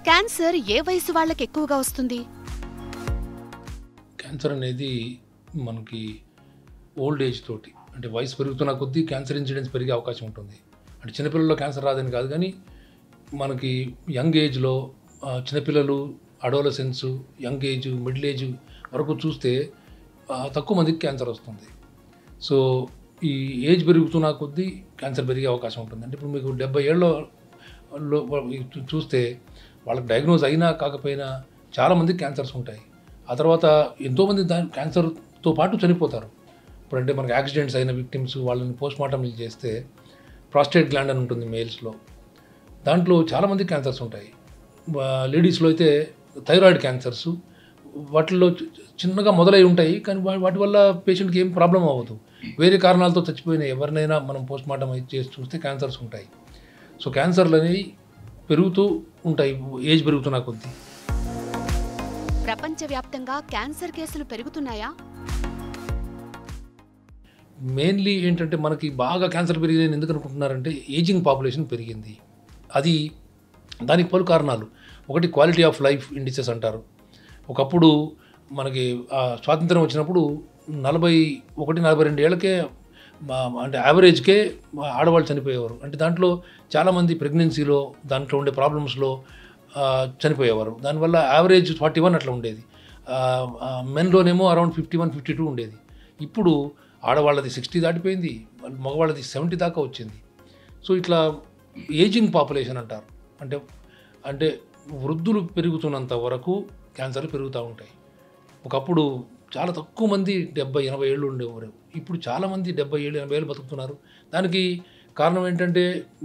Cancer ఏ వయసు వాళ్ళకి ఎక్కువగా వస్తుంది క్యాన్సర్ అనేది మనకి ఓల్డ్ ఏజ్ తోటి అంటే వయసు పెరుగుతున్న కొద్దీ క్యాన్సర్ ఇన్సిడెన్స్ పెరిగే అవకాశం ఉంటుంది అంటే చిన్నపిల్లల్లో క్యాన్సర్ రాదని కాదు కానీ మనకి యంగ్ ఏజ్లో ఆ, చిన్నపిల్లలు adolescence young age middle age వరకు చూస్తే ఆ, తక్కువ మందికి క్యాన్సర్ వస్తుంది సో ఈ ఏజ్ పెరుగుతున్న కొద్దీ క్యాన్సర్ పెరిగే అవకాశం ఉంటుంది అంటే ఇప్పుడు మీకు డెబ్బై ఏళ్ళలో లో- చూ- చూస్తే వాళ్ళకి డయాగ్నోజ్ అయినా కాకపోయినా చాలామందికి క్యాన్సర్స్ ఉంటాయి ఆ తర్వాత ఎంతోమంది దాని క్యాన్సర్తో పాటు చనిపోతారు ఇప్పుడు అంటే మనకి యాక్సిడెంట్స్ అయిన విక్టిమ్స్ వాళ్ళని పోస్ట్ మార్టం చేస్తే ప్రాస్టేట్ గ్లాండ్ అని ఉంటుంది మేల్స్లో దాంట్లో చాలామంది క్యాన్సర్స్ ఉంటాయి లేడీస్లో అయితే థైరాయిడ్ క్యాన్సర్స్ వాటిల్లో చి- చిన్నగా మొదలై ఉంటాయి కానీ వా- వాటి వల్ల పేషెంట్కి ఏం ప్రాబ్లం అవ్వదు వేరే కారణాలతో చచ్చిపోయిన ఎవరినైనా మనం పోస్ట్ మార్టం చేసి చూస్తే క్యాన్సర్స్ ఉంటాయి సో క్యాన్సర్లు అనేవి పెరుగుతూ ఉంటాయి ఏజ్ పెరుగుతున్న కొద్దీ ప్రపంచవ్యాప్తంగా క్యాన్సర్ కేసులు పెరుగుతున్నాయా మెయిన్లీ ఏంటంటే మనకి బాగా క్యాన్సర్ పెరిగిందని ఎందుకు అనుకుంటున్నారంటే ఏజింగ్ పాపులేషన్ పెరిగింది అది దానికి పలు కారణాలు ఒకటి క్వాలిటీ ఆఫ్ లైఫ్ ఇండిసెస్ అంటారు ఒకప్పుడు మనకి ఆ, స్వాతంత్రం వచ్చినప్పుడు నలభై ఒకటి నలభై రెండు ఏళ్ళకే మా- అంటే యావరేజ్కే మా ఆడవాళ్ళు చనిపోయేవారు అంటే దాంట్లో చాలామంది ప్రెగ్నెన్సీలో దాంట్లో ఉండే ప్రాబ్లమ్స్లో చనిపోయేవారు దానివల్ల యావరేజ్ ఫార్టీ వన్ అట్లా ఉండేది మెన్లోనేమో around fifty one fifty two ఉండేది ఇప్పుడు ఆడవాళ్ళది సిక్స్టీ దాటిపోయింది మగవాళ్ళది సెవెంటీ దాకా వచ్చింది సో ఇట్లా ఏజింగ్ పాపులేషన్ అంటారు అంటే అంటే వృద్ధులు పెరుగుతున్నంత వరకు క్యాన్సర్లు పెరుగుతూ ఉంటాయి ఒకప్పుడు చాలా తక్కువ మంది డెబ్బై ఎనభై ఏళ్ళు ఉండేవారు ఇప్పుడు చాలామంది డెబ్బై ఏళ్ళు ఎనభై ఏళ్ళు బతుకుతున్నారు దానికి కారణం ఏంటంటే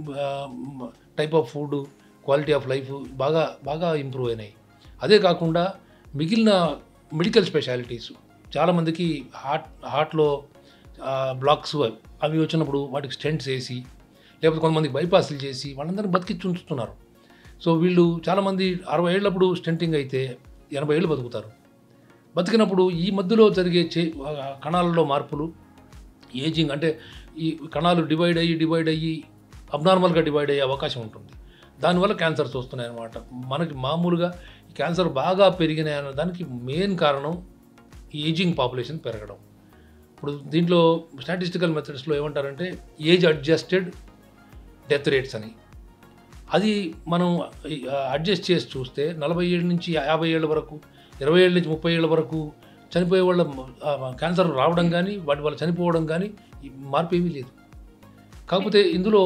type of food quality of life బాగా బాగా ఇంప్రూవ్ అయినాయి అదే కాకుండా మిగిలిన మెడికల్ స్పెషాలిటీస్ చాలామందికి హార్ట్ హార్ట్లో బ్లాక్స్ అవి వచ్చినప్పుడు వాటికి స్టెంట్స్ వేసి లేకపోతే కొంతమందికి బైపాస్లు చేసి వాళ్ళందరినీ బతికించి ఉంచుతున్నారు సో వీళ్ళు చాలామంది అరవై ఏళ్ళప్పుడు స్టెంటింగ్ అయితే ఎనభై ఏళ్ళు బతుకుతారు బతికినప్పుడు ఈ మధ్యలో జరిగే చే కణాలలో మార్పులు ఏజింగ్ అంటే ఈ కణాలు డివైడ్ అయ్యి డివైడ్ అయ్యి అబ్నార్మల్గా డివైడ్ అయ్యే అవకాశం ఉంటుంది దానివల్ల క్యాన్సర్స్ వస్తున్నాయి అన్నమాట మనకి మామూలుగా ఈ క్యాన్సర్ బాగా పెరిగినాయి అన్న దానికి మెయిన్ కారణం ఏజింగ్ పాపులేషన్ పెరగడం ఇప్పుడు దీంట్లో స్టాటిస్టికల్ మెథడ్స్లో ఏమంటారంటే ఏజ్ అడ్జస్టెడ్ డెత్ రేట్స్ అని అది మనం అడ్జస్ట్ చేసి చూస్తే నలభై ఏళ్ళ నుంచి యాభై ఏళ్ళ వరకు ఇరవై ఏళ్ళ నుంచి ముప్పై ఏళ్ళ వరకు చనిపోయే వాళ్ళ క్యాన్సర్ రావడం కానీ వాటి వల్ల చనిపోవడం కానీ ఈ మార్పు ఏమీ లేదు కాకపోతే ఇందులో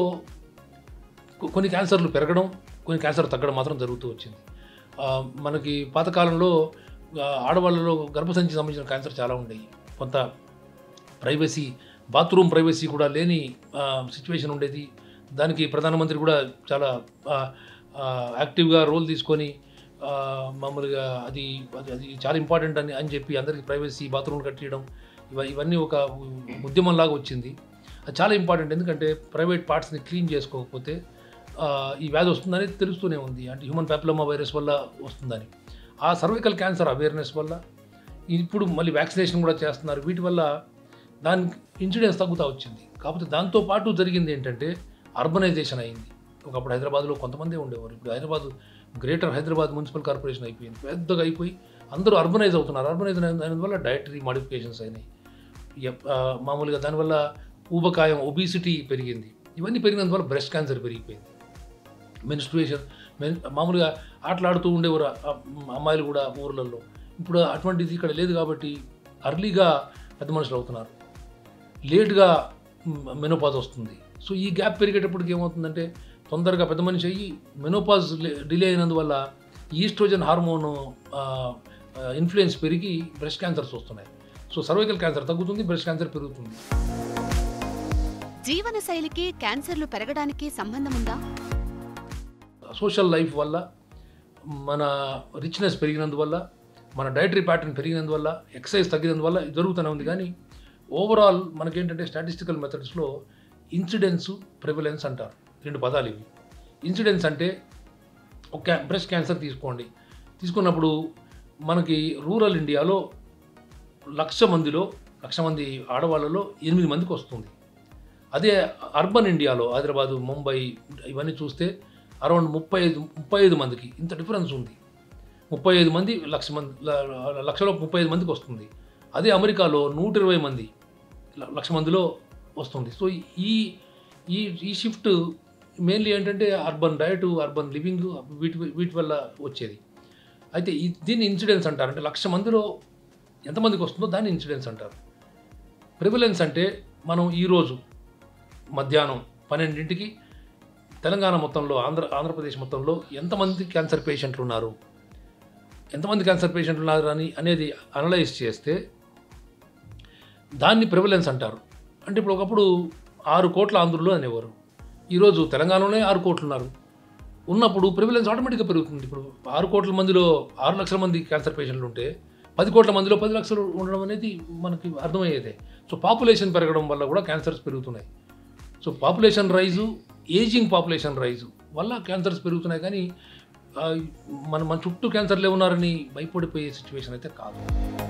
కొ- కొన్ని క్యాన్సర్లు పెరగడం కొన్ని క్యాన్సర్ తగ్గడం మాత్రం జరుగుతూ వచ్చింది ఆ, మనకి పాతకాలంలో ఆ, ఆడవాళ్ళలో గర్భసంచి సంబంధించిన క్యాన్సర్ చాలా ఉండేవి కొంత ప్రైవసీ బాత్రూమ్ ప్రైవసీ కూడా లేని సిచ్యువేషన్ ఉండేది దానికి ప్రధానమంత్రి కూడా చాలా ఆ, ఆ, యాక్టివ్గా రోల్ తీసుకొని ఆ, మామూలుగా అది అది అది చాలా ఇంపార్టెంట్ అని అని చెప్పి అందరికీ ప్రైవసీ బాత్రూమ్ కట్టియడం ఇవ ఇవన్నీ ఒక ఉద్యమంలాగా వచ్చింది అది చాలా ఇంపార్టెంట్ ఎందుకంటే ప్రైవేట్ పార్ట్స్ని క్లీన్ చేసుకోకపోతే ఆ, ఈ వ్యాధి వస్తుందని తెలుస్తూనే ఉంది అంటే హ్యూమన్ ప్యాప్లమా వైరస్ వల్ల వస్తుందని ఆ సర్వికల్ క్యాన్సర్ అవేర్నెస్ వల్ల ఇప్పుడు మళ్ళీ వ్యాక్సినేషన్ కూడా చేస్తున్నారు వీటి వల్ల దాని ఇన్సిడెన్స్ తగ్గుతూ వచ్చింది కాకపోతే దాంతో పాటు జరిగింది ఏంటంటే అర్బనైజేషన్ అయింది ఒకప్పుడు హైదరాబాద్లో కొంతమంది ఉండేవారు ఇప్పుడు Hyderabad greater Hyderabad municipal corporation అయిపోయింది పెద్దగా అయిపోయి అందరూ అర్బనైజ్ అవుతున్నారు అర్బనైజ్ అయిన వల్ల డైటరీ మాడిఫికేషన్స్ అయినాయి ఎప్- ఆ, మామూలుగా దానివల్ల ఊబకాయం ఒబిసిటీ పెరిగింది ఇవన్నీ పెరిగినందువల్ల బ్రెస్ట్ క్యాన్సర్ పెరిగిపోయింది మెన్స్ట్రుయేషన్ మెన్ మామూలుగా ఆటలాడుతూ ఉండేవారు ఆ అమ్మాయిలు కూడా ఊర్లలో ఇప్పుడు అటువంటిది ఇక్కడ లేదు కాబట్టి అర్లీగా పెద్ద మనుషులు అవుతున్నారు లేట్గా మెనోపాజ్ వస్తుంది సో ఈ గ్యాప్ పెరిగేటప్పటికి ఏమవుతుందంటే తొందరగా పెద్ద మనిషి అయ్యి మెనోపాజ్ డిలే అయినందువల్ల ఈస్ట్రోజన్ హార్మోన్ ఇన్ఫ్లుయెన్స్ పెరిగి బ్రెస్ట్ క్యాన్సర్స్ వస్తున్నాయి సో సర్వైకల్ క్యాన్సర్ తగ్గుతుంది బ్రెస్ట్ క్యాన్సర్ పెరుగుతుంది జీవన శైలికి క్యాన్సర్లు పెరగడానికి సంబంధం ఉందా సోషల్ లైఫ్ వల్ల మన రిచ్నెస్ పెరిగినందువల్ల మన డైటరీ ప్యాటర్న్ పెరిగినందువల్ల ఎక్సర్సైజ్ తగ్గినందువల్ల ఇది జరుగుతూనే ఉంది కానీ ఓవరాల్ మనకేంటంటే స్టాటిస్టికల్ మెథడ్స్లో ఇన్సిడెన్స్ ప్రివలెన్స్ అంటారు రెండు పదాలు ఇవి ఇన్సిడెన్స్ అంటే ఒక బ్రెస్ట్ క్యాన్సర్ తీసుకోండి తీసుకున్నప్పుడు మనకి రూరల్ ఇండియాలో లక్ష మందిలో లక్ష మంది ఆడవాళ్ళలో ఎనిమిది మందికి వస్తుంది అదే అర్బన్ ఇండియాలో హైదరాబాదు ముంబై ఇవన్నీ చూస్తే అరౌండ్ ముప్పై ఐదు ముప్పై ఐదు మందికి ఇంత డిఫరెన్స్ ఉంది ముప్పై ఐదు మంది లక్ష మంది ల- లక్షలో ముప్పై ఐదు మందికి వస్తుంది అదే అమెరికాలో నూట ఇరవై మంది ల- లక్ష మందిలో వస్తుంది సో ఈ ఈ ఈ షిఫ్ట్ మెయిన్లీ ఏంటంటే అర్బన్ డయట్ అర్బన్ లివింగ్ వీటి వీటి వల్ల వచ్చేది అయితే ఈ దీన్ని ఇన్సిడెన్స్ అంటారు అంటే లక్ష మందిలో ఎంతమందికి వస్తుందో దాన్ని ఇన్సిడెన్స్ అంటారు ప్రివిలెన్స్ అంటే మనం ఈరోజు మధ్యాహ్నం పన్నెండింటికి తెలంగాణ మొత్తంలో ఆంధ్ర ఆంధ్రప్రదేశ్ మొత్తంలో ఎంతమంది క్యాన్సర్ పేషెంట్లు ఉన్నారు ఎంతమంది క్యాన్సర్ పేషెంట్లు ఉన్నారు అని అనేది అనలైజ్ చేస్తే దాన్ని ప్రివలెన్స్ అంటారు అంటే ఇప్పుడు ఒకప్పుడు ఆరు కోట్ల ఆంధ్రులు అనేవారు ఈరోజు తెలంగాణలోనే ఆరు కోట్లు ఉన్నారు ఉన్నప్పుడు ప్రివిలెన్స్ ఆటోమేటిక్గా పెరుగుతుంది ఇప్పుడు ఆరు కోట్ల మందిలో ఆరు లక్షల మంది క్యాన్సర్ పేషెంట్లు ఉంటే పది కోట్ల మందిలో పది లక్షలు ఉండడం అనేది మనకి అర్థమయ్యేదే సో పాపులేషన్ పెరగడం వల్ల కూడా క్యాన్సర్స్ పెరుగుతున్నాయి so population rise ageing population rise వల్ల క్యాన్సర్స్ పెరుగుతున్నాయి కానీ ఆ, మన మన చుట్టూ క్యాన్సర్లే ఉన్నారని భయపడిపోయే సిచ్యువేషన్ అయితే కాదు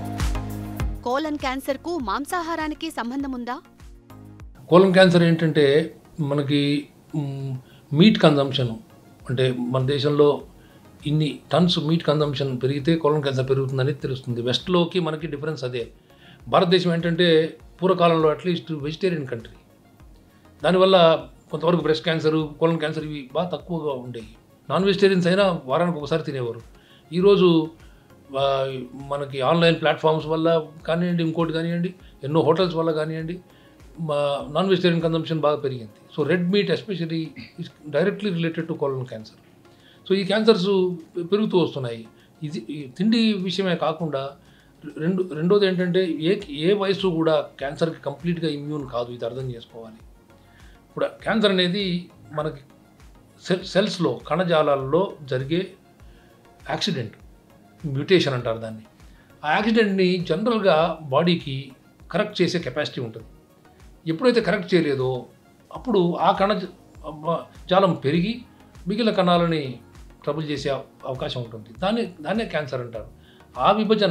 కోలన్ క్యాన్సర్కు మాంసాహారానికి సంబంధం ఉందా కోలన్ క్యాన్సర్ ఏంటంటే మనకి మీట్ కన్జంప్షన్ అంటే మన దేశంలో ఇన్ని టన్స్ మీట్ కన్జంప్షన్ పెరిగితే కోలన్ క్యాన్సర్ పెరుగుతుందని తెలుస్తుంది వెస్ట్లోకి మనకి డిఫరెన్స్ అదే భారతదేశం ఏంటంటే పూర్వకాలంలో అట్లీస్ట్ వెజిటేరియన్ కంట్రీ దానివల్ల కొంతవరకు బ్రెస్ట్ క్యాన్సర్ కోలన్ క్యాన్సర్ ఇవి బాగా తక్కువగా ఉండేవి నాన్ వెజిటేరియన్స్ అయినా వారానికి ఒకసారి తినేవారు ఈరోజు ఆ, మనకి ఆన్లైన్ ప్లాట్ఫామ్స్ వల్ల కానివ్వండి ఇంకోటి కానివ్వండి ఎన్నో హోటల్స్ వల్ల కానివ్వండి మా నాన్ వెజిటేరియన్ కన్సంప్షన్ బాగా పెరిగింది so red meat especially is directly related to colon cancer so ఈ క్యాన్సర్స్ పెరుగుతూ వస్తున్నాయి ఇది ఈ తిండి విషయమే కాకుండా రెండు రెండోది ఏంటంటే ఏ ఏ వయసు కూడా క్యాన్సర్కి కంప్లీట్గా ఇమ్యూన్ కాదు ఇది అర్థం చేసుకోవాలి ఇప్పుడు క్యాన్సర్ అనేది మనకి సెల్ సెల్స్లో కణజాలాల్లో జరిగే యాక్సిడెంట్ మ్యూటేషన్ అంటారు దాన్ని ఆ యాక్సిడెంట్ని జనరల్గా బాడీకి కరెక్ట్ చేసే కెపాసిటీ ఉంటుంది ఎప్పుడైతే కరెక్ట్ చేయలేదో అప్పుడు ఆ కణ జాలం పెరిగి మిగిలిన కణాలని ట్రబుల్ చేసే అవ- అవకాశం ఉంటుంది దాన్ని దాన్నే క్యాన్సర్ అంటారు ఆ విభజన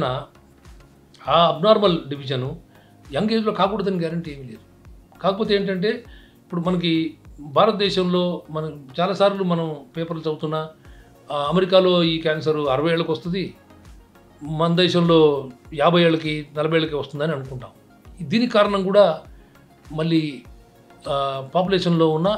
ఆ అబ్నార్మల్ డివిజను యంగ్ ఏజ్లో కాకూడదని గ్యారంటీ ఏమీ లేదు కాకపోతే ఏంటంటే ఇప్పుడు మనకి భారతదేశంలో మనం చాలాసార్లు మనం పేపర్లు చదువుతున్నా ఆ, అమెరికాలో ఈ క్యాన్సర్ అరవై ఏళ్ళకి వస్తుంది మన దేశంలో యాభై ఏళ్ళకి నలభై ఏళ్ళకి వస్తుందని అనుకుంటాం దీనికి కారణం కూడా మళ్ళీ పాపులేషన్లో ఉన్న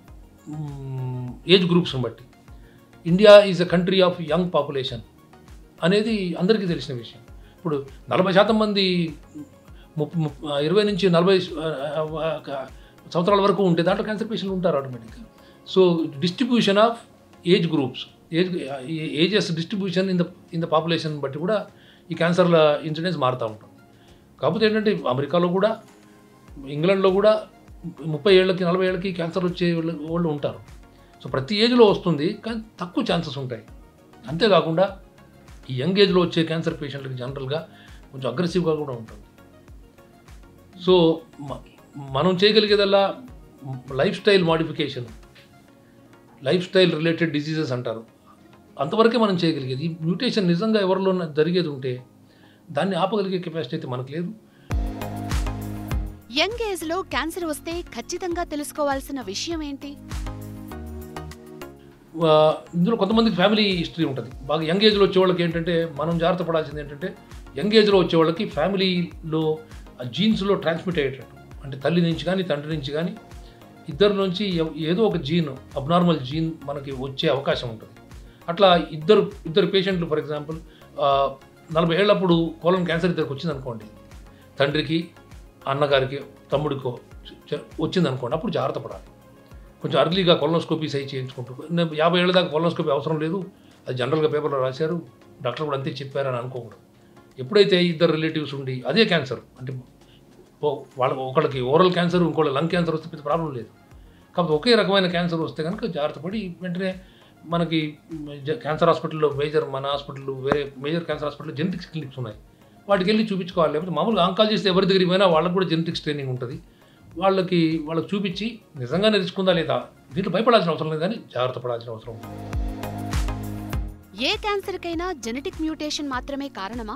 ఏజ్ గ్రూప్స్ని బట్టి India is a country of young population అనేది అందరికీ తెలిసిన విషయం ఇప్పుడు నలభై శాతం మంది ముప్ ముప్- ఇరవై నుంచి నలభై ఆ, ఆ, ఆ, సంవత్సరాల వరకు ఉంటే దాంట్లో క్యాన్సర్ పేషెంట్లు ఉంటారు ఆటోమేటిక్గా so distribution of age groups age ages distribution in the in the population బట్టి కూడా ఈ క్యాన్సర్ల ఇన్సిడెన్స్ మారుతూ ఉంటుంది కాకపోతే ఏంటంటే అమెరికాలో కూడా ఇంగ్లాండ్లో కూడా ముప్పై ఏళ్ళకి నలభై ఏళ్ళకి క్యాన్సర్ వచ్చే వాళ్ళు వాళ్ళు ఉంటారు సో ప్రతి ఏజ్లో వస్తుంది కానీ తక్కువ ఛాన్సెస్ ఉంటాయి అంతేకాకుండా ఈ యంగ్ ఏజ్లో వచ్చే క్యాన్సర్ పేషెంట్లకి జనరల్గా కొంచెం అగ్రెసివ్గా కూడా ఉంటుంది సో మ- మనం చేయగలిగేదల్లా lifestyle modification lifestyle related diseases అంటారు అంతవరకే మనం చేయగలిగేది ఈ మ్యూటేషన్ నిజంగా ఎవరిలో జరిగేది ఉంటే దాన్ని ఆపగలిగే కెపాసిటీ అయితే మనకు లేదు యంగ్ ఏజ్ లో క్యాన్సర్ వస్తే ఖచ్చితంగా తెలుసుకోవాల్సిన విషయం ఏంటి ఆ, ఇందులో కొంతమందికి ఫ్యామిలీ హిస్టరీ ఉంటుంది బాగా యంగ్ ఏజ్లో వచ్చే వాళ్ళకి ఏంటంటే మనం జాగ్రత్త పడాల్సింది ఏంటంటే యంగ్ ఏజ్లో వచ్చే వాళ్ళకి ఫ్యామిలీలో ఆ జీన్స్లో ట్రాన్స్మిట్ అయ్యేటట్టు అంటే తల్లి నుంచి కానీ తండ్రి నుంచి కానీ ఇద్దరి నుంచి ఎవ- ఏదో ఒక జీన్ అబ్నార్మల్ జీన్ మనకి వచ్చే అవకాశం ఉంటుంది అట్లా ఇద్దరు ఇద్దరు పేషెంట్లు ఫర్ ఎగ్జాంపుల్ నలభై ఏళ్ళప్పుడు కోలం క్యాన్సర్ ఇద్దరికి వచ్చిందనుకోండి తండ్రికి అన్నగారికి తమ్ముడికో చ- చ- వచ్చిందనుకోండి అప్పుడు జాగ్రత్త పడాలి కొంచెం అర్లీగా కొలనోస్కోపీ సై చేయించుకుంటూ నేను యాభై ఏళ్ళ దాకా కొలనోస్కోపీ అవసరం లేదు అది జనరల్గా పేపర్లో రాశారు డాక్టర్ కూడా అంతే చెప్పారని అనుకోకూడదు ఎప్పుడైతే ఇద్దరు రిలేటివ్స్ ఉండి అదే క్యాన్సర్ అంటే ఓ- వాళ్ళ ఒకళ్ళకి ఓరల్ క్యాన్సర్ ఇంకోళ్ళ లంగ్ క్యాన్సర్ వస్తే పెద్ద ప్రాబ్లం లేదు కాకపోతే ఒకే రకమైన క్యాన్సర్ వస్తే కనుక జాగ్రత్త పడి వెంటనే మనకి జ- క్యాన్సర్ హాస్పిటల్లో మేజర్ మన హాస్పిటల్ వేరే మేజర్ క్యాన్సర్ హాస్పిటల్లో జెనెటిక్స్ క్లినిక్స్ ఉన్నాయి వాటికి వెళ్ళి చూపించుకోవాలి లేకపోతే మామూలుగా ఆంకాలజిస్ట్ ఎవరి దగ్గరికి పోయినా వాళ్ళకి కూడా జెనెటిక్స్ ట్రైనింగ్ ఉంటుంది వాళ్ళకి వాళ్ళకి చూపించి నిజంగానే రిచుకుందా లేదా దీంట్లో భయపడాల్సిన అవసరం లేదు కానీ జాగ్రత్త పడాల్సిన అవసరం ఉంది ఏ క్యాన్సర్కైనా జెనెటిక్ మ్యూటేషన్ మాత్రమే కారణమా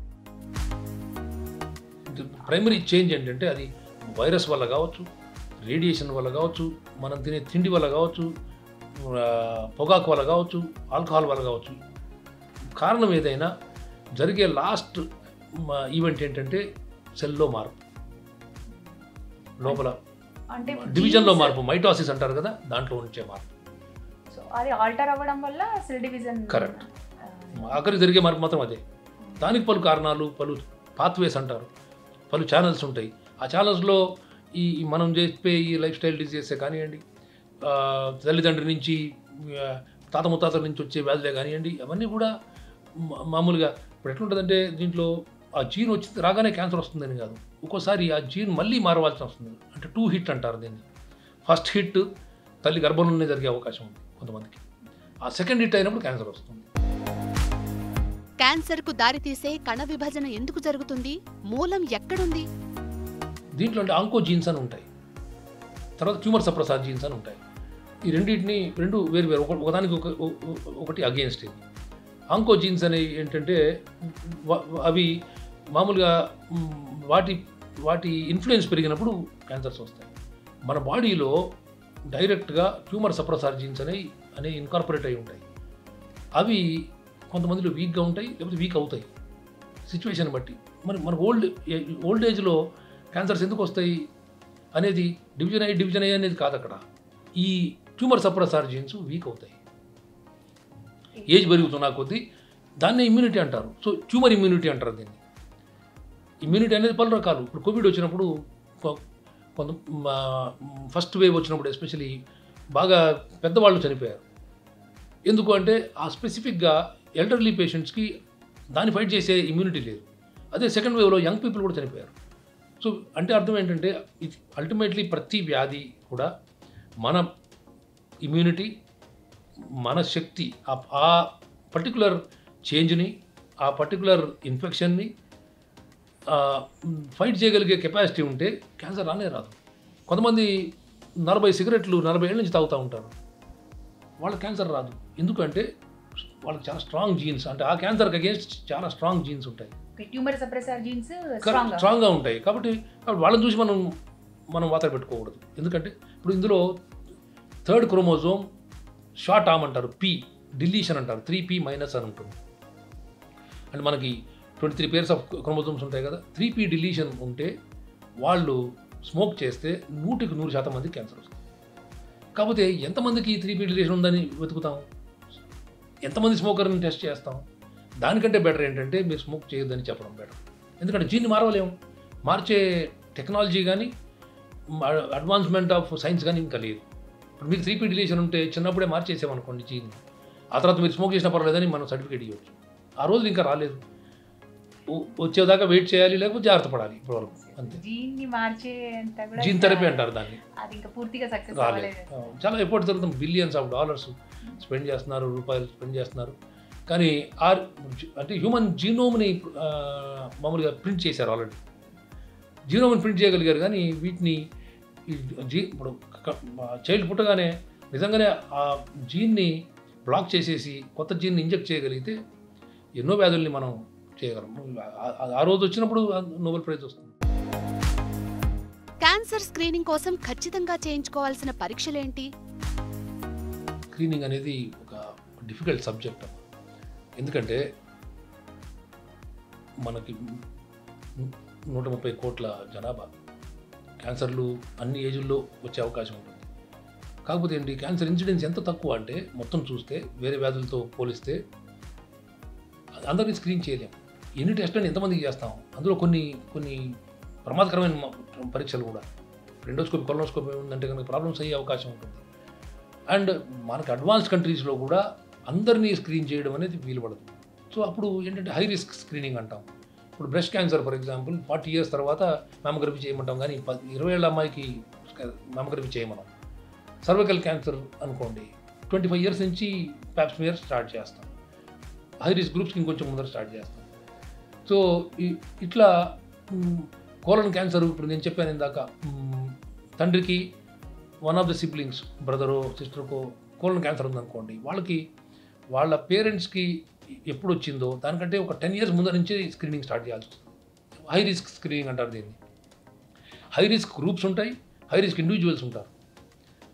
ప్రైమరీ చేంజ్ ఏంటంటే అది వైరస్ వల్ల కావచ్చు రేడియేషన్ వల్ల కావచ్చు మనం తినే తిండి వల్ల కావచ్చు ఆ, పొగాకు వల్ల కావచ్చు ఆల్కహాల్ వల్ల కావచ్చు కారణం ఏదైనా జరిగే లాస్ట్ ఈవెంట్ ఏంటంటే సెల్లో మార్పు లోపల అంటే డివిజన్లో genes- మార్పు మైటాసిస్ అంటారు కదా దాంట్లో ఉంచే మార్పు సో అది ఆల్టర్ అవ్వడం వల్ల సెల్ డివిజన్ Correct. ఆఖరికి జరిగే మార్పు మాత్రం అదే దానికి పలు కారణాలు పలు పాత్వేస్ అంటారు పలు ఛానల్స్ ఉంటాయి ఆ ఛానల్స్లో ఈ ఈ మనం చెప్పే ఈ లైఫ్ స్టైల్ డిజీజెసే కానివ్వండి ఆ, తల్లిదండ్రి నుంచి ఆ, తాత ముత్తాతల నుంచి వచ్చే వ్యాధులే కానివ్వండి అవన్నీ కూడా మా- మామూలుగా ఇప్పుడు ఎట్లుంటుందంటే దీంట్లో ఆ జీన్ వచ్చి రాగానే క్యాన్సర్ వస్తుందని కాదు ఒక్కోసారి ఆ జీన్ మళ్ళీ మారవలసి వస్తుంది అంటే టూ హిట్ అంటారు దీన్ని ఫస్ట్ హిట్ తల్లి గర్భంలోనే జరిగే అవకాశం ఉంది కొంతమందికి ఆ సెకండ్ హిట్ అయినప్పుడు క్యాన్సర్ వస్తుంది క్యాన్సర్కు దారితీసే కణ విభజన ఎందుకు జరుగుతుంది మూలం ఎక్కడుంది దీంట్లో అంటే ఆంకో జీన్స్ అని ఉంటాయి తర్వాత ట్యూమర్ సప్రసార్ జీన్స్ అని ఉంటాయి ఈ రెండింటిని రెండు వేరు వేరు ఒక- ఒకదానికి ఒక ఒ- ఒ- ఒకటి అగేన్స్ట్ ఇది ఆంకో జీన్స్ అనేవి ఏంటంటే వ- అవి మామూలుగా మ్, వాటి వాటి ఇన్ఫ్లుయెన్స్ పెరిగినప్పుడు క్యాన్సర్స్ వస్తాయి మన బాడీలో డైరెక్ట్గా ట్యూమర్ సప్రసార్ జీన్స్ అనేవి అనేవి ఇన్కార్పొరేట్ అయి ఉంటాయి అవి కొంతమందిలో వీక్గా ఉంటాయి లేకపోతే వీక్ అవుతాయి సిచ్యువేషన్ బట్టి మరి మన ఓల్డ్ ఓల్డ్ ఏజ్లో క్యాన్సర్స్ ఎందుకు వస్తాయి అనేది డివిజన్ అయ్యి డివిజన్ అయ్యి అనేది కాదు అక్కడ ఈ ట్యూమర్ సప్రసార్ జీన్స్ వీక్ అవుతాయి ఏజ్ పెరుగుతున్న కొద్దీ దాన్నే ఇమ్యూనిటీ అంటారు సో ట్యూమర్ ఇమ్యూనిటీ అంటారు దీన్ని ఇమ్యూనిటీ అనేది పలు రకాలు ఇప్పుడు కోవిడ్ వచ్చినప్పుడు కొ- కొంత ఫస్ట్ వేవ్ వచ్చినప్పుడు ఎస్పెషలీ బాగా పెద్దవాళ్ళు చనిపోయారు ఎందుకు అంటే ఆ స్పెసిఫిక్గా ఎల్డర్లీ పేషెంట్స్కి దాన్ని ఫైట్ చేసే ఇమ్యూనిటీ లేదు అదే సెకండ్ వేవ్లో యంగ్ పీపుల్ కూడా చనిపోయారు సో అంటే అర్థం ఏంటంటే ఇది అల్టిమేట్లీ ప్రతి వ్యాధి కూడా మన ఇమ్యూనిటీ మన శక్తి ఆ- ఆ పర్టికులర్ చేంజ్ని ఆ పర్టికులర్ ఇన్ఫెక్షన్ని ఫైట్ చేయగలిగే కెపాసిటీ ఉంటే క్యాన్సర్ రానే రాదు కొంతమంది నలభై సిగరెట్లు నలభై ఏళ్ళ నుంచి తాగుతూ ఉంటారు వాళ్ళకి క్యాన్సర్ రాదు ఎందుకంటే వాళ్ళకి చాలా స్ట్రాంగ్ జీన్స్ అంటే ఆ క్యాన్సర్కి అగేన్స్ట్ చాలా స్ట్రాంగ్ జీన్స్ ఉంటాయి ట్యూమర్ సప్రెసర్ జీన్స్ స్ట్రాంగ్ స్ట్రాంగ్గా ఉంటాయి కాబట్టి కాబట్టి వాళ్ళని చూసి మనం మనం వాతర పెట్టుకోకూడదు ఎందుకంటే ఇప్పుడు ఇందులో థర్డ్ క్రోమోజోమ్ షార్ట్ ఆమ్ అంటారు పి డిలీషన్ అంటారు త్రీ పి మైనస్ అని ఉంటుంది అంటే మనకి twenty three pairs of chromosomes ఉంటాయి కదా త్రీ పి డిలీషన్ ఉంటే వాళ్ళు స్మోక్ చేస్తే నూటికి నూరు శాతం మందికి క్యాన్సర్ వస్తుంది కాకపోతే ఎంతమందికి త్రీ పి డిలీషన్ ఉందని వెతుకుతాం ఎంతమంది స్మోకర్ని టెస్ట్ చేస్తాం దానికంటే బెటర్ ఏంటంటే మీరు స్మోక్ చేయొద్దని చెప్పడం బెటర్ ఎందుకంటే జీన్ని మారవలేము మార్చే టెక్నాలజీ కానీ అడ్వాన్స్మెంట్ ఆఫ్ సైన్స్ కానీ ఇంకా లేదు ఇప్పుడు మీకు త్రీ పీ డిలీషన్ ఉంటే చిన్నప్పుడే మార్చేసామనుకోండి జీన్ ఆ తర్వాత మీరు స్మోక్ చేసినా పర్వాలేదని మనం సర్టిఫికేట్ ఇవ్వచ్చు ఆ రోజులు ఇంకా రాలేదు ఓ- వచ్చేదాకా వెయిట్ చేయాలి లేకపోతే జాగ్రత్త పడాలి ఇప్పుడు వరకు అంతే జీన్ ని మార్చేంత కూడా జీన్ థెరపీ అంటారు దాన్ని అది ఇంకా పూర్తిగా సక్సెస్ రాలేదు అవ్వలేదు ఆ, చాలా ఎఫర్ట్ జరుగుతుంది బిలియన్స్ ఆఫ్ డాలర్స్ స్పెండ్ చేస్తున్నారు రూపాయలు స్పెండ్ చేస్తున్నారు కానీ ఆ అంటే హ్యూమన్ జీనోమ్ని ఆ, మామూలుగా ప్రింట్ చేశారు ఆల్రెడీ జీనోమ్ని ప్రింట్ చేయగలిగారు కానీ వీటిని ఈ జీ ఇప్పుడు చైల్డ్ పుట్టగానే నిజంగానే ఆ జీన్ని బ్లాక్ చేసేసి కొత్త జీన్ని ఇంజెక్ట్ చేయగలిగితే ఎన్నో వ్యాధుల్ని మనం చేయగలం ఆ- ఆ- ఆ రోజు వచ్చినప్పుడు నోబెల్ ప్రైజ్ వస్తుంది క్యాన్సర్ స్క్రీనింగ్ కోసం ఖచ్చితంగా చేయించుకోవాల్సిన పరీక్షలేంటి స్క్రీనింగ్ అనేది ఒక డిఫికల్ట్ సబ్జెక్ట్ ఎందుకంటే మనకి నూట ముప్పై కోట్ల జనాభా క్యాన్సర్లు అన్ని ఏజుల్లో వచ్చే అవకాశం ఉంటుంది కాకపోతే ఏంటి క్యాన్సర్ ఇన్సిడెన్స్ ఎంత తక్కువ అంటే మొత్తం చూస్తే వేరే వ్యాధులతో పోలిస్తే అందరినీ స్క్రీన్ చేయలేం ఎన్ని టెస్ట్లను ఎంతమందికి చేస్తాం అందులో కొన్ని కొన్ని ప్రమాదకరమైన మ- పరీక్షలు కూడా రెండోస్కోపీ కొలనోస్కోపీ ఉందంటే కనుక ప్రాబ్లమ్స్ అయ్యే అవకాశం ఉంటుంది అండ్ మనకి అడ్వాన్స్ కంట్రీస్లో కూడా అందరినీ స్క్రీన్ చేయడం అనేది వీలు పడదు సో అప్పుడు ఏంటంటే హై రిస్క్ స్క్రీనింగ్ అంటాం ఇప్పుడు breast cancer for example forty years తర్వాత మ్యామోగ్రఫీ చేయమంటాం కానీ ప- ఇరవై ఏళ్ళ అమ్మాయికి మ్యామోగ్రఫీ చేయమనం సర్వికల్ క్యాన్సర్ అనుకోండి ట్వంటీ ఫైవ్ ఇయర్స్ నుంచి ప్యాప్స్మియర్ స్టార్ట్ చేస్తాం హై రిస్క్ గ్రూప్స్కి ఇంకొంచెం ముందర స్టార్ట్ చేస్తాం సో ఈ- ఇట్లా కోలన్ క్యాన్సర్ ఇప్పుడు నేను చెప్పాను ఇందాక మ్, తండ్రికి వన్ ఆఫ్ ద సిబ్లింగ్స్ బ్రదరో సిస్టర్కో కోలన్ క్యాన్సర్ ఉందనుకోండి వాళ్ళకి వాళ్ళ పేరెంట్స్కి ఎప్పుడు వచ్చిందో దానికంటే ఒక టెన్ ఇయర్స్ ముందర నుంచే స్క్రీనింగ్ స్టార్ట్ చేయాల్సి వస్తుంది హై రిస్క్ స్క్రీనింగ్ అంటారు దీన్ని హై రిస్క్ గ్రూప్స్ ఉంటాయి హై రిస్క్ ఇండివిజువల్స్ ఉంటారు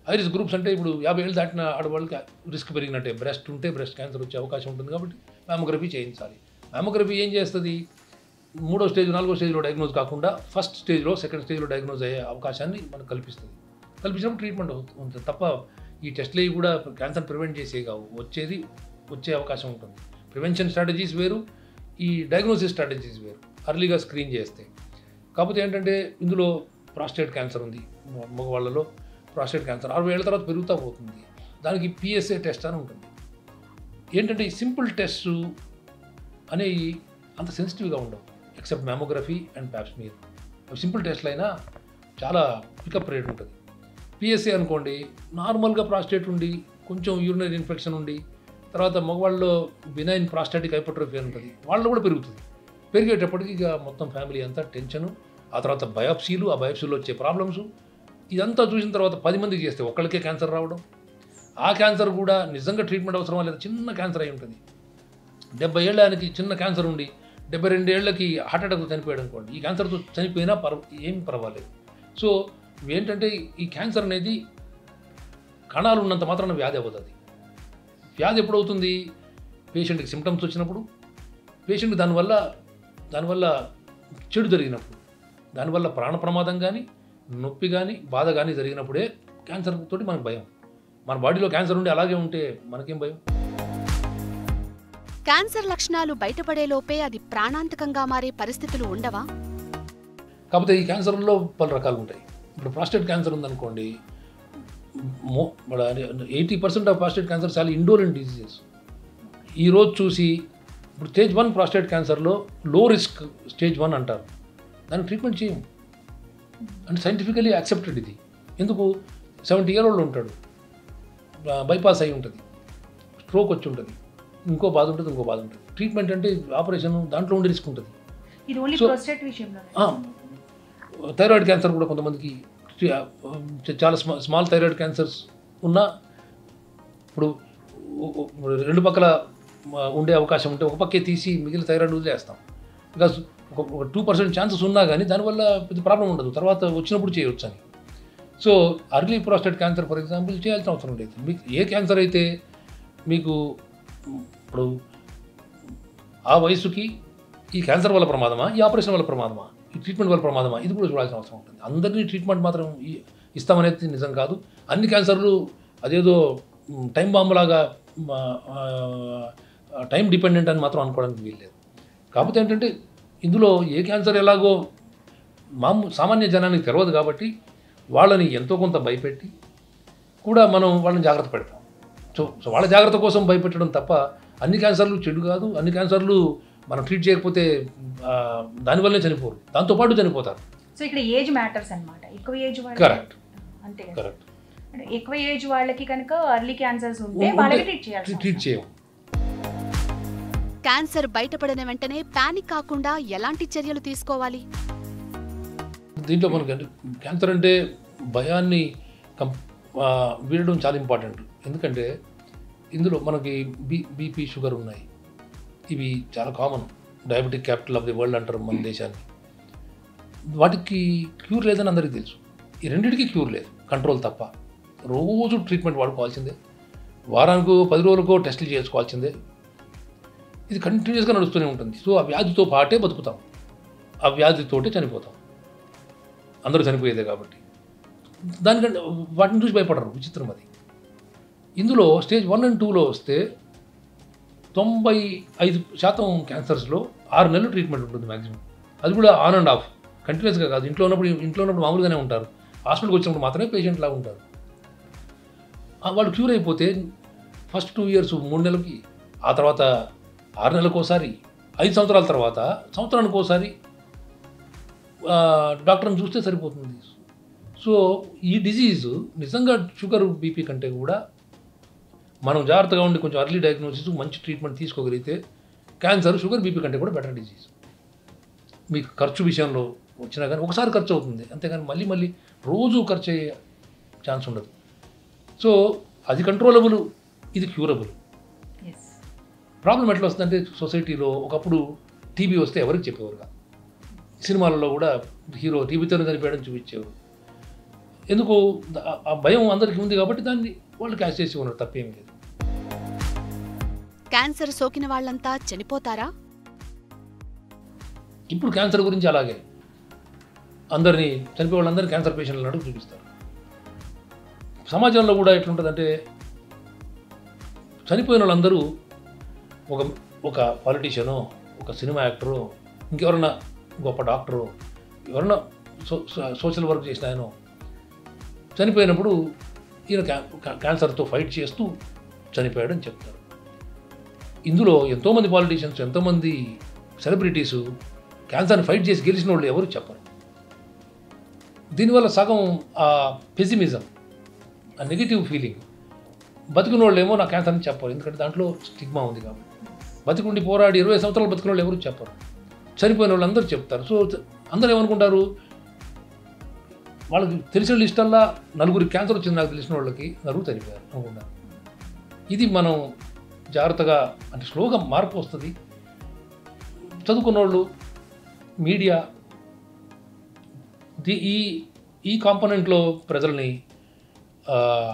హై రిస్క్ గ్రూప్స్ అంటే ఇప్పుడు యాభై ఏళ్ళు దాటిన ఆడవాళ్ళకి రిస్క్ పెరిగినట్టే బ్రెస్ట్ ఉంటే బ్రెస్ట్ క్యాన్సర్ వచ్చే అవకాశం ఉంటుంది కాబట్టి మ్యామోగ్రఫీ చేయించాలి మ్యామోగ్రఫీ ఏం చేస్తుంది మూడో స్టేజ్ నాలుగో స్టేజ్లో డయాగ్నోజ్ కాకుండా ఫస్ట్ స్టేజ్లో సెకండ్ స్టేజ్లో డయాగ్నోజ్ అయ్యే అవకాశాన్ని మనకు కల్పిస్తుంది కల్పించినప్పుడు ట్రీట్మెంట్ ఉంటుంది తప్ప ఈ టెస్ట్లు అవి కూడా క్యాన్సర్ ప్రివెంట్ చేసే కావు వచ్చేది వచ్చే అవకాశం ఉంటుంది ప్రివెన్షన్ స్ట్రాటజీస్ వేరు ఈ డయాగ్నోసిస్ స్ట్రాటజీస్ వేరు అర్లీగా స్క్రీన్ చేస్తే కాకపోతే ఏంటంటే ఇందులో ప్రాస్టేట్ క్యాన్సర్ ఉంది మగ- మగవాళ్ళలో ప్రాస్టేట్ క్యాన్సర్ అరవై ఏళ్ళ తర్వాత పెరుగుతూ పోతుంది దానికి పిఎస్ఏ టెస్ట్ అని ఉంటుంది ఏంటంటే ఈ సింపుల్ టెస్ట్ అనేవి అంత సెన్సిటివ్గా ఉండవు except mammography and pap smear simple టెస్ట్లు అయినా చాలా పికప్ రేట్ ఉంటుంది పిఎస్సీ అనుకోండి నార్మల్గా ప్రాస్టేట్ ఉండి కొంచెం యూరినరీ ఇన్ఫెక్షన్ ఉండి తర్వాత మగవాళ్ళలో బినైన్ ప్రాస్టాటిక్ హైపోట్రోఫీ అని ఉంటుంది వాళ్ళు కూడా పెరుగుతుంది పెరిగేటప్పటికి ఇక మొత్తం ఫ్యామిలీ అంతా టెన్షను ఆ తర్వాత బయాప్సీలు ఆ బయాప్సీలో వచ్చే ప్రాబ్లమ్స్ ఇదంతా చూసిన తర్వాత పది మందికి చేస్తే ఒక్కళ్ళకే క్యాన్సర్ రావడం ఆ క్యాన్సర్ కూడా నిజంగా ట్రీట్మెంట్ అవసరమా లేదా చిన్న క్యాన్సర్ అయి ఉంటుంది డెబ్బై ఏళ్ళ ఆయనకి చిన్న క్యాన్సర్ ఉండి డెబ్బై రెండు ఏళ్ళకి హార్ట్ అటాక్ చనిపోయాడు అనుకోండి ఈ క్యాన్సర్తో చనిపోయినా పర్వ ఏం పర్వాలేదు సో ఏంటంటే ఈ క్యాన్సర్ అనేది కణాలు ఉన్నంత మాత్రాన వ్యాధి అవ్వదు అది వ్యాధి ఎప్పుడవుతుంది పేషెంట్కి సిమ్టమ్స్ వచ్చినప్పుడు పేషెంట్కి దానివల్ల దానివల్ల చెడు జరిగినప్పుడు దానివల్ల ప్రాణ ప్రమాదం కానీ నొప్పి కానీ బాధ కానీ జరిగినప్పుడే క్యాన్సర్ తోటి మనకు భయం మన బాడీలో క్యాన్సర్ ఉండి అలాగే ఉంటే మనకేం భయం క్యాన్సర్ లక్షణాలు బయటపడేలోపే అది ప్రాణాంతకంగా మారే పరిస్థితులు ఉండవా కాకపోతే ఈ క్యాన్సర్లో పలు రకాలు ఉంటాయి ఇప్పుడు ప్రాస్టేట్ క్యాన్సర్ ఉందనుకోండి మో eighty percent of prostate cancer చాలా ఇండోరెంట్ డిసీజెస్ ఈరోజు చూసి ఇప్పుడు స్టేజ్ వన్ ప్రాస్టేట్ క్యాన్సర్లో లో రిస్క్ స్టేజ్ వన్ అంటారు దానికి ట్రీట్మెంట్ చేయం అంటే సైంటిఫికలీ యాక్సెప్టెడ్ ఇది ఎందుకు సెవెంటీ ఇయర్ ఓల్డ్ ఉంటాడు బైపాస్ అయి ఉంటుంది స్ట్రోక్ వచ్చి ఉంటుంది ఇంకో బాధ ఉంటుంది ఇంకో బాధ ఉంటుంది ట్రీట్మెంట్ అంటే ఆపరేషన్ దాంట్లో ఉండే రిస్క్ ఉంటుంది ఇది ఓన్లీ So- ప్రోస్టేట్ విషయంలో ఆ, థైరాయిడ్ క్యాన్సర్ కూడా కొంతమందికి చ- చాలా స్మా స్మాల్ థైరాయిడ్ క్యాన్సర్స్ ఉన్నా ఇప్పుడు ఉ- ఉ- రెండు పక్కల ఆ, ఉండే అవకాశం ఉంటే ఒక పక్కే తీసి మిగిలిన థైరాయిడ్ వదిలేస్తాం బికాస్ ఒక ఒక టూ పర్సెంట్ ఛాన్సెస్ ఉన్నా కానీ దానివల్ల పెద్ద ప్రాబ్లం ఉండదు తర్వాత వచ్చినప్పుడు చేయొచ్చు అని so early prostate cancer for example చేయాల్సిన అవసరం లేదు మీకు ఏ క్యాన్సర్ అయితే మీకు ఇప్పుడు ఆ వయసుకి ఈ క్యాన్సర్ వల్ల ప్రమాదమా ఈ ఆపరేషన్ వల్ల ప్రమాదమా ఈ ట్రీట్మెంట్ వల్ల ప్రమాదమా ఇది కూడా చూడాల్సిన అవసరం ఉంటుంది అందరినీ ట్రీట్మెంట్ మాత్రం ఈ- ఇస్తామనేది నిజం కాదు అన్ని క్యాన్సర్లు అదేదో మ్, టైం బాంబులాగా మ, ఆ, టైం డిపెండెంట్ అని మాత్రం అనుకోవడానికి వీల్లేదు కాకపోతే ఏంటంటే ఇందులో ఏ క్యాన్సర్ ఎలాగో మామూ సామాన్య జనానికి తెలియదు కాబట్టి వాళ్ళని ఎంతో కొంత భయపెట్టి కూడా మనం వాళ్ళని జాగ్రత్త పెడతాం సో సో వాళ్ళ జాగ్రత్త కోసం భయపెట్టడం తప్ప అన్ని క్యాన్సర్లు చెడు కాదు అన్ని క్యాన్సర్లు మనం ట్రీట్ చేయకపోతే ఆ, దానివల్లే చనిపోరు దాంతోపాటు చనిపోతారు సో ఇక్కడ ఏజ్ మ్యాటర్స్ అన్నమాట ఎక్కువ ఏజ్ వాళ్ళకి కరెక్ట్ అంతే కదా కరెక్ట్ అంటే ఎక్కువ ఏజ్ వాళ్ళకి కనుక అర్లీ క్యాన్సర్స్ ఉంటే వాళ్ళకి ట్రీట్ చేయాలి ట్రీట్ చేయం క్యాన్సర్ బయటపడిన వెంటనే పానిక్ కాకుండా ఎలాంటి చర్యలు తీసుకోవాలి దీంట్లో మనకి అంటే క్యాన్సర్ అంటే భయాన్ని కం ఆ, వీడడం చాలా ఇంపార్టెంట్ ఎందుకంటే ఇందులో మనకి బీ బీపీ షుగర్ ఉన్నాయి ఇవి చాలా common diabetic capital of the world అంటారు మన దేశాన్ని వాటికి క్యూర్ లేదని అందరికీ తెలుసు ఈ రెండింటికి క్యూర్ లేదు కంట్రోల్ తప్ప రోజు ట్రీట్మెంట్ వాడుకోవాల్సిందే వారానికి పది రోజులకో టెస్టులు చేసుకోవాల్సిందే ఇది కంటిన్యూస్గా నడుస్తూనే ఉంటుంది సో ఆ వ్యాధితో పాటే బతుకుతాం ఆ వ్యాధితోటే చనిపోతాం అందరూ చనిపోయేదే కాబట్టి దానికంటే వాటిని చూసి భయపడరు విచిత్రం అది ఇందులో స్టేజ్ వన్ అండ్ టూలో వస్తే తొంభై ఐదు శాతం క్యాన్సర్స్లో ఆరు నెలలు ట్రీట్మెంట్ ఉంటుంది మ్యాక్సిమం అది కూడా ఆన్ అండ్ ఆఫ్ కంటిన్యూస్గా కాదు ఇంట్లో ఉన్నప్పుడు ఇంట్లో ఉన్నప్పుడు మామూలుగానే ఉంటారు హాస్పిటల్కి వచ్చినప్పుడు మాత్రమే పేషెంట్ లాగా ఉంటారు ఆ వాళ్ళు క్యూర్ అయిపోతే ఫస్ట్ టూ ఇయర్స్ మూడు నెలలకి ఆ తర్వాత ఆరు నెలలకు ఒకసారి ఐదు సంవత్సరాల తర్వాత సంవత్సరానికి ఒకసారి ఆ, డాక్టర్ని చూస్తే సరిపోతుంది సో ఈ డిజీజ్ నిజంగా షుగర్ బీపీ కంటే కూడా మనం జాగ్రత్తగా ఉండి కొంచెం అర్లీ డయాగ్నోసిస్ మంచి ట్రీట్మెంట్ తీసుకోగలిగితే క్యాన్సర్ షుగర్ బీపీ కంటే కూడా బెటర్ డిజీజ్ మీకు ఖర్చు విషయంలో వచ్చినా కానీ ఒకసారి ఖర్చు అవుతుంది అంతేగాని మళ్ళీ మళ్ళీ రోజు ఖర్చు అయ్యే ఛాన్స్ ఉండదు సో అది కంట్రోలబుల్ ఇది క్యూరబుల్ ఎస్ ప్రాబ్లం ఎట్లా వస్తుందంటే సొసైటీలో ఒకప్పుడు టీబీ వస్తే ఎవరికి చెప్పేవారు కాదు సినిమాలలో కూడా హీరో టీబీతో చనిపోయాడని చూపించేవారు ఎందుకు ద- ఆ భయం అందరికీ ఉంది కాబట్టి దాన్ని వాళ్ళు క్యాష్ చేసి ఉన్నారు తప్పేమీ లేదు క్యాన్సర్ సోకిన వాళ్ళంతా చనిపోతారా ఇప్పుడు క్యాన్సర్ గురించి అలాగే అందరినీ చనిపోయే వాళ్ళందరినీ క్యాన్సర్ పేషెంట్లు అడుగు చూపిస్తారు సమాజంలో కూడా ఎట్లుంటుందంటే చనిపోయిన వాళ్ళందరూ ఒక ఒక పాలిటీషియను ఒక సినిమా యాక్టరు ఇంకెవరన్నా గొప్ప డాక్టరు ఎవరన్నా సో సో- సోషల్ వర్క్ చేసిన ఆయన చనిపోయినప్పుడు ఈయన క్యా క్యా- క్యాన్సర్తో ఫైట్ చేస్తూ చనిపోయాడని చెప్తారు ఇందులో ఎంతోమంది పాలిటీషియన్స్ ఎంతోమంది సెలబ్రిటీసు క్యాన్సర్ని ఫైట్ చేసి గెలిచిన వాళ్ళు ఎవరు చెప్పరు దీనివల్ల సగం ఆ పెసిమిజం ఆ నెగిటివ్ ఫీలింగ్ బతికిన వాళ్ళు ఏమో నా క్యాన్సర్ అని చెప్పరు ఎందుకంటే దాంట్లో స్టిగ్మా ఉంది కాబట్టి బతికుండి పోరాడి ఇరవై సంవత్సరాలు బతికిన వాళ్ళు ఎవరు చెప్పరు చనిపోయిన వాళ్ళు అందరూ చెప్తారు సో అందరూ ఏమనుకుంటారు వాళ్ళకి తెలిసిన లిస్టల్లా నలుగురి క్యాన్సర్ వచ్చింది నాకు తెలిసిన వాళ్ళకి నలుగురు చనిపోయారు అనుకుంటారు ఇది మనం జాగ్రత్తగా అంటే స్లోగా మార్పు వస్తుంది చదువుకున్న వాళ్ళు మీడియా ది ఈ ఈ కాంపోనెంట్లో ప్రజల్ని ఆ,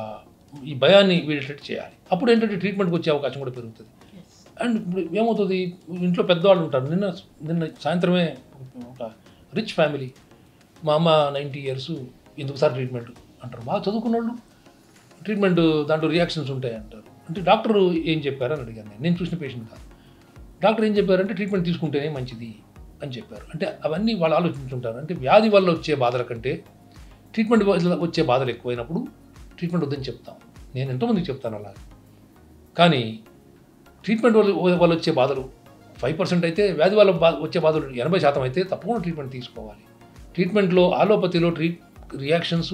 ఈ భయాన్ని వీడేటట్టు చేయాలి అప్పుడు ఏంటంటే ట్రీట్మెంట్కి వచ్చే అవకాశం కూడా పెరుగుతుంది అండ్ ఇప్పుడు ఏమవుతుంది ఇంట్లో పెద్దవాళ్ళు ఉంటారు నిన్న నిన్న సాయంత్రమే ఒక రిచ్ ఫ్యామిలీ మా అమ్మ నైంటీ ఇయర్స్ ఎందుకు సార్ ట్రీట్మెంట్ అంటారు బాగా చదువుకున్న వాళ్ళు ట్రీట్మెంట్ దాంట్లో రియాక్షన్స్ ఉంటాయి అంటారు అంటే డాక్టర్ ఏం చెప్పారు అని అడిగాను నేను నేను చూసిన పేషెంట్ కాదు డాక్టర్ ఏం చెప్పారంటే ట్రీట్మెంట్ తీసుకుంటేనే మంచిది అని చెప్పారు అంటే అవన్నీ వాళ్ళు ఆలోచించుంటారు అంటే వ్యాధి వల్ల వచ్చే బాధల కంటే ట్రీట్మెంట్ వల్ల వచ్చే బాధలు ఎక్కువైనప్పుడు ట్రీట్మెంట్ వద్దని చెప్తాం నేను ఎంతోమందికి చెప్తాను అలా కానీ ట్రీట్మెంట్ వల్ల వల్ల వచ్చే బాధలు ఫైవ్ పర్సెంట్ అయితే వ్యాధి వల్ల బా వచ్చే బాధలు ఎనభై శాతం అయితే తప్పకుండా ట్రీట్మెంట్ తీసుకోవాలి ట్రీట్మెంట్లో ఆలోపతిలో ట్రీట్ రియాక్షన్స్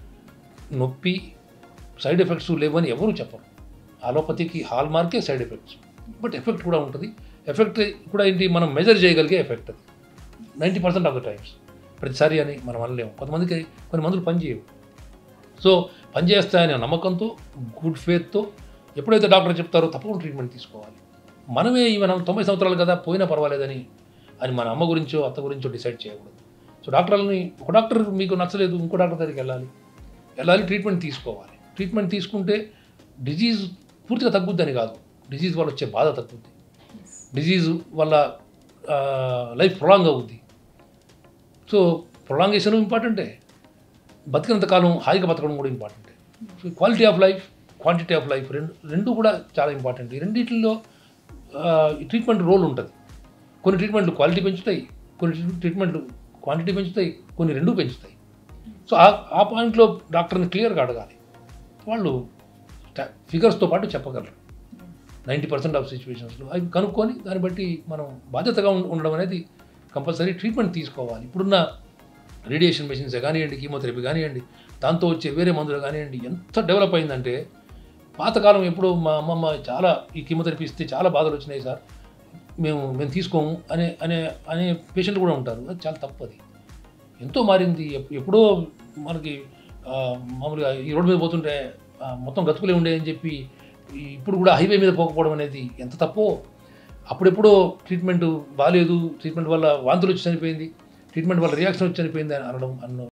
నొప్పి సైడ్ ఎఫెక్ట్స్ లేవని ఎవరు చెప్పరు ఆలోపతికి హాల్ మార్కే సైడ్ ఎఫెక్ట్స్ బట్ ఎఫెక్ట్ కూడా ఉంటుంది ఎఫెక్ట్ కూడా ఏంటి మనం మెజర్ చేయగలిగే ఎఫెక్ట్ అది ninety percent of the times ప్రతిసారి అని మనం అనలేము కొంతమందికి కొన్ని మందులు పనిచేయవు సో పనిచేస్తాయనే నమ్మకంతో గుడ్ ఫేత్తో ఎప్పుడైతే డాక్టర్ చెప్తారో తప్పకుండా ట్రీట్మెంట్ తీసుకోవాలి మనమే ఈ మనం తొంభై సంవత్సరాలు కదా పోయినా పర్వాలేదని అని మన అమ్మ గురించో అత్త గురించో డిసైడ్ చేయకూడదు సో డాక్టర్లని ఒక డాక్టర్ మీకు నచ్చలేదు ఇంకో డాక్టర్ దగ్గరికి వెళ్ళాలి వెళ్ళాలి ట్రీట్మెంట్ తీసుకోవాలి ట్రీట్మెంట్ తీసుకుంటే డిజీజ్ పూర్తిగా తగ్గుద్దని కాదు డిజీజ్ వల్ల వచ్చే బాధ తగ్గుద్ది డిజీజ్ వల్ల లైఫ్ ప్రొలాంగ్ అవుద్ది సో ప్రొలాంగేషన్ ఇంపార్టెంటే బతికినంత కాలం హాయిగా బతకడం కూడా ఇంపార్టెంటే so quality of life quantity of life రెండు రెండు కూడా చాలా ఇంపార్టెంట్ ఈ రెండింటిలో ట్రీట్మెంట్ రోల్ ఉంటుంది కొన్ని ట్రీట్మెంట్లు క్వాలిటీ పెంచుతాయి కొన్ని ట్రీట్మెంట్లు క్వాంటిటీ పెంచుతాయి కొన్ని రెండు పెంచుతాయి సో ఆ ఆ పాయింట్లో డాక్టర్ని క్లియర్గా అడగాలి వాళ్ళు ఫిగర్స్తో పాటు చెప్పగలరు నైంటీ పర్సెంట్ ఆఫ్ సిచ్యువేషన్స్లో అవి కనుక్కొని దాన్ని బట్టి మనం బాధ్యతగా ఉండ- ఉండడం అనేది కంపల్సరీ ట్రీట్మెంట్ తీసుకోవాలి ఇప్పుడున్న రేడియేషన్ మెషిన్స్ కానివ్వండి కీమోథెరపీ కానివ్వండి దాంతో వచ్చే వేరే మందులు కానివ్వండి ఎంత డెవలప్ అయిందంటే పాతకాలం ఎప్పుడు మా అమ్మమ్మ చాలా ఈ కీమోథెరపీ ఇస్తే చాలా బాధలు వచ్చినాయి సార్ మేము మేము తీసుకోము అనే అనే అనే పేషెంట్లు కూడా ఉంటారు అది చాలా తప్పు అది ఎంతో మారింది ఎప్- ఎప్పుడో మనకి ఆ, మామూలుగా ఈ రోడ్డు మీద పోతుంటే ఆ, మొత్తం గతుకులే ఉండే అని చెప్పి ఈ- ఇప్పుడు కూడా హైవే మీద పోకపోవడం అనేది ఎంత తప్పో అప్పుడెప్పుడో ట్రీట్మెంట్ బాగాలేదు ట్రీట్మెంట్ వల్ల వాంతులు వచ్చి చనిపోయింది ట్రీట్మెంట్ వల్ల రియాక్షన్ వచ్చి చనిపోయింది అని అనడం అన్న